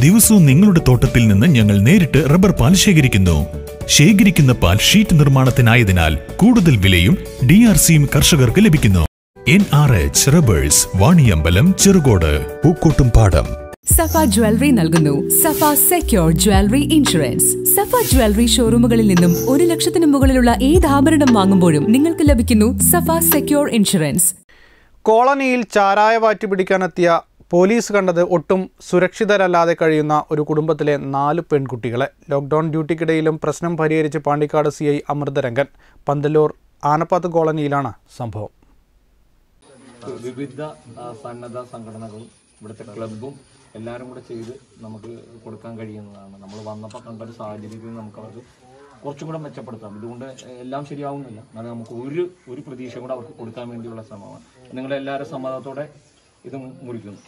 ദിവസവും നിങ്ങളുടെ തോട്ടത്തിൽ നിന്ന് ഞങ്ങൾ നേരിട്ട് റബ്ബർ പാൽ ശേഖരിക്കുന്നു ശേഖരിക്കുന്ന പാൽ ഷീറ്റ് നിർമ്മാണത്തിനായതിനാൽ കൂടുതൽ വിലയും ഡി ആർ സിയും കർഷകർക്ക് ലഭിക്കുന്നു N R H rubbers Vaniyambalam Cherukode Pookkottumpadam Safa jewellery നൽകുന്നു Safa secure jewellery insurance Safa jewellery ഷോറൂമുകളിൽ നിന്നും ഒരു ലക്ഷത്തിന് മുകളിലുള്ള ഏത് ആഭരണം വാങ്ങുമ്പോഴും നിങ്ങൾക്ക് ലഭിക്കുന്നു സഫ സെക്യൂർ ഇൻഷുറൻസ് കോളനിയിൽ ചാരായ വാറ്റി പിടിക്കാനെത്തിയ പോലീസ് കണ്ടത് ഒട്ടും സുരക്ഷിതരല്ലാതെ കഴിയുന്ന ഒരു കുടുംബത്തിലെ നാല് പെൺകുട്ടികളെ ലോക്ക്ഡൌൺ ഡ്യൂട്ടിക്കിടയിലും പ്രശ്നം പരിഹരിച്ച് പാണ്ടിക്കാട് സി ഐ അമൃതരംഗൻ പന്തല്ലൂർ ആനപ്പാത്ത് കോളനിയിലാണ് സംഭവം വിവിധ ആ, സന്നദ്ധ സംഘടനകളും ഇവിടുത്തെ ക്ലബും എല്ലാവരും കൂടെ ചെയ്ത് നമുക്ക് കൊടുക്കാൻ കഴിയുന്നതാണ് നമ്മൾ വന്നപ്പോൾ കണ്ട ഒരു സാഹചര്യത്തിൽ നമുക്ക് അവർക്ക് കുറച്ചും കൂടെ മെച്ചപ്പെടുത്താം ഇതുകൊണ്ട് എല്ലാം ശരിയാവുന്നില്ല എന്നാലും നമുക്ക് ഒരു ഒരു പ്രതീക്ഷ കൂടെ അവർക്ക് കൊടുക്കാൻ വേണ്ടിയുള്ള ശ്രമമാണ് നിങ്ങളുടെ എല്ലാവരും സമ്മതത്തോടെ ഇത് മുറിക്കുന്നു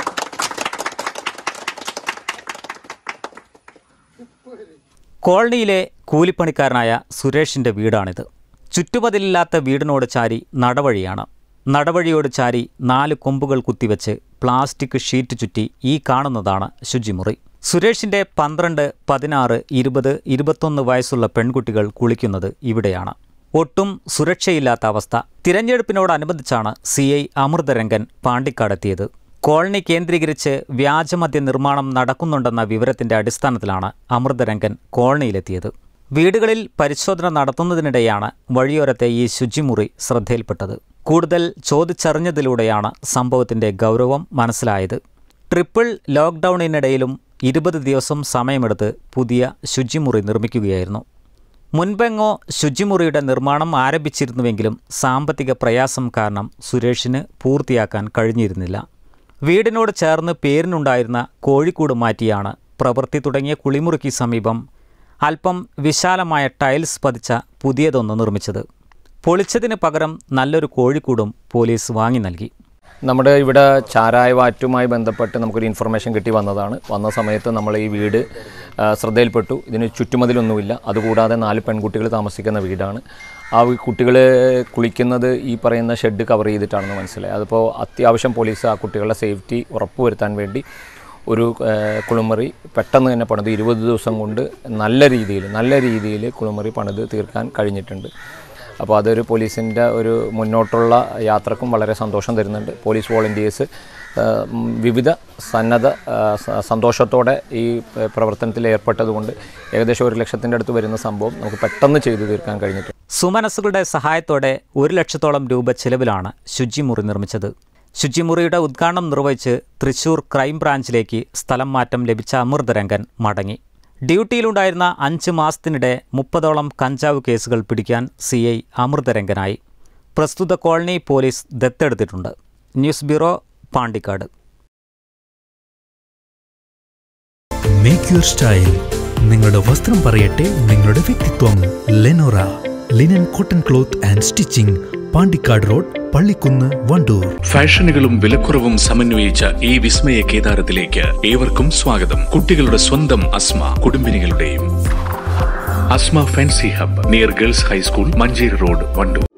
കോളനിയിലെ കൂലിപ്പണിക്കാരനായ സുരേഷിന്റെ വീടാണിത് ചുറ്റുമതിലില്ലാത്ത വീടിനോട് ചാരി നടവഴിയാണ് നടവഴിയോട് ചാരി നാല് കൊമ്പുകൾ കുത്തിവെച്ച് പ്ലാസ്റ്റിക് ഷീറ്റ് ചുറ്റി ഈ കാണുന്നതാണ് ശുചിമുറി സുരേഷിന്റെ പന്ത്രണ്ട് പതിനാറ് ഇരുപത് ഇരുപത്തൊന്ന് വയസ്സുള്ള പെൺകുട്ടികൾ കുളിക്കുന്നത് ഇവിടെയാണ് ഒട്ടും സുരക്ഷയില്ലാത്ത അവസ്ഥ തിരഞ്ഞെടുപ്പിനോടനുബന്ധിച്ചാണ് സി ഐ അമൃതരംഗൻ പാണ്ടിക്കാടെത്തിയത് കോളനി കേന്ദ്രീകരിച്ച് വ്യാജമദ്യ നിർമ്മാണം നടക്കുന്നുണ്ടെന്ന വിവരത്തിന്റെ അടിസ്ഥാനത്തിലാണ് അമൃതരംഗൻ കോളനിയിലെത്തിയത് വീടുകളിൽ പരിശോധന നടത്തുന്നതിനിടെയാണ് വഴിയോരത്തെ ഈ ശുചിമുറി ശ്രദ്ധയിൽപ്പെട്ടത് കൂടുതൽ ചോദിച്ചറിഞ്ഞതിലൂടെയാണ് സംഭവത്തിന്റെ ഗൗരവം മനസ്സിലായത് ട്രിപ്പിൾ ലോക്ക്ഡൌണിനിടയിലും ഇരുപത് ദിവസം സമയമെടുത്ത് പുതിയ ശുചിമുറി നിർമ്മിക്കുകയായിരുന്നു മുൻപെങ്ങോ ശുചിമുറിയുടെ നിർമ്മാണം ആരംഭിച്ചിരുന്നുവെങ്കിലും സാമ്പത്തിക പ്രയാസം കാരണം സുരേഷിന് പൂർത്തിയാക്കാൻ കഴിഞ്ഞിരുന്നില്ല വീടിനോട് ചേർന്ന് പേരിനുണ്ടായിരുന്ന കോഴിക്കൂട് മാറ്റിയാണ് പ്രവൃത്തി തുടങ്ങിയ കുളിമുറിക്ക് സമീപം അല്പം വിശാലമായ ടൈൽസ് പതിച്ച പുതിയതൊന്ന് നിർമ്മിച്ചത് പൊളിച്ചതിന് പകരം നല്ലൊരു കോഴിക്കൂടും പോലീസ് വാങ്ങി നൽകി നമ്മുടെ ഇവിടെ ചാരായ വാറ്റുമായി ബന്ധപ്പെട്ട് നമുക്കൊരു ഇൻഫർമേഷൻ കിട്ടി വന്നതാണ് വന്ന സമയത്ത് നമ്മൾ ഈ വീട് ആ, ശ്രദ്ധയിൽപ്പെട്ടു ഇതിന് ചുറ്റുമതിലൊന്നുമില്ല അതുകൂടാതെ നാല് പെൺകുട്ടികൾ താമസിക്കുന്ന വീടാണ് ആ കുട്ടികൾ കുളിക്കുന്നത് ഈ പറയുന്ന ഷെഡ് കവർ ചെയ്തിട്ടാണെന്ന് മനസ്സിലായി അതിപ്പോൾ അത്യാവശ്യം പോലീസ് ആ കുട്ടികളുടെ സേഫ്റ്റി ഉറപ്പുവരുത്താൻ വേണ്ടി ഒരു ആ, കുളിമുറി പെട്ടെന്ന് തന്നെ പണിത് ഇരുപത് ദിവസം കൊണ്ട് നല്ല രീതിയിൽ നല്ല രീതിയിൽ കുളിമുറി പണിത് തീർക്കാൻ കഴിഞ്ഞിട്ടുണ്ട് അപ്പോൾ അതൊരു പോലീസിൻ്റെ ഒരു മുന്നോട്ടുള്ള യാത്രക്കും വളരെ സന്തോഷം തരുന്നുണ്ട് പോലീസ് വോളണ്ടിയേഴ്സ് വിവിധ സന്നദ്ധ ആ, സ- സന്തോഷത്തോടെ ഈ ആ, പ്രവർത്തനത്തിൽ ഏർപ്പെട്ടതുകൊണ്ട് ഏകദേശം ഒരു ലക്ഷത്തിൻ്റെ അടുത്ത് വരുന്ന സംഭവം നമുക്ക് പെട്ടെന്ന് ചെയ്തു തീർക്കാൻ കഴിഞ്ഞിട്ടുണ്ട് സുമനസ്സുകളുടെ സഹായത്തോടെ ഒരു ലക്ഷത്തോളം രൂപ ചിലവിലാണ് ശുചിമുറി നിർമ്മിച്ചത് ശുചിമുറിയുടെ ഉദ്ഘാടനം നിർവഹിച്ച് തൃശൂർ ക്രൈംബ്രാഞ്ചിലേക്ക് സ്ഥലം മാറ്റം ലഭിച്ച അമൃതരംഗൻ മടങ്ങി ഡ്യൂട്ടിയിലുണ്ടായിരുന്ന അഞ്ച് മാസത്തിനിടെ മുപ്പതോളം കഞ്ചാവ് കേസുകൾ പിടിക്കാൻ സി ഐ അമൃതരംഗനായി പ്രസ്തുത കോളനി പോലീസ് ദത്തെടുത്തിട്ടുണ്ട് news bureau Pandikkad make your style നിങ്ങളുടെ വസ്ത്രം പറയട്ടെ നിങ്ങളുടെ വ്യക്തിത്വം Lenora linen cotton cloth and stitching Pandikkad road Pallikkunnu Wandoor ഫാഷനുകളും വിലക്കുറവും സമന്വയിച്ച ഈ വിസ്മയ കേദാരത്തിലേക്ക് ഏവർക്കും സ്വാഗതം കുട്ടികളുടെ സ്വന്തം അസ്മ കുടുംബിനികളുടെയും Asma fancy hub near girls high school Manjeri road Wandoor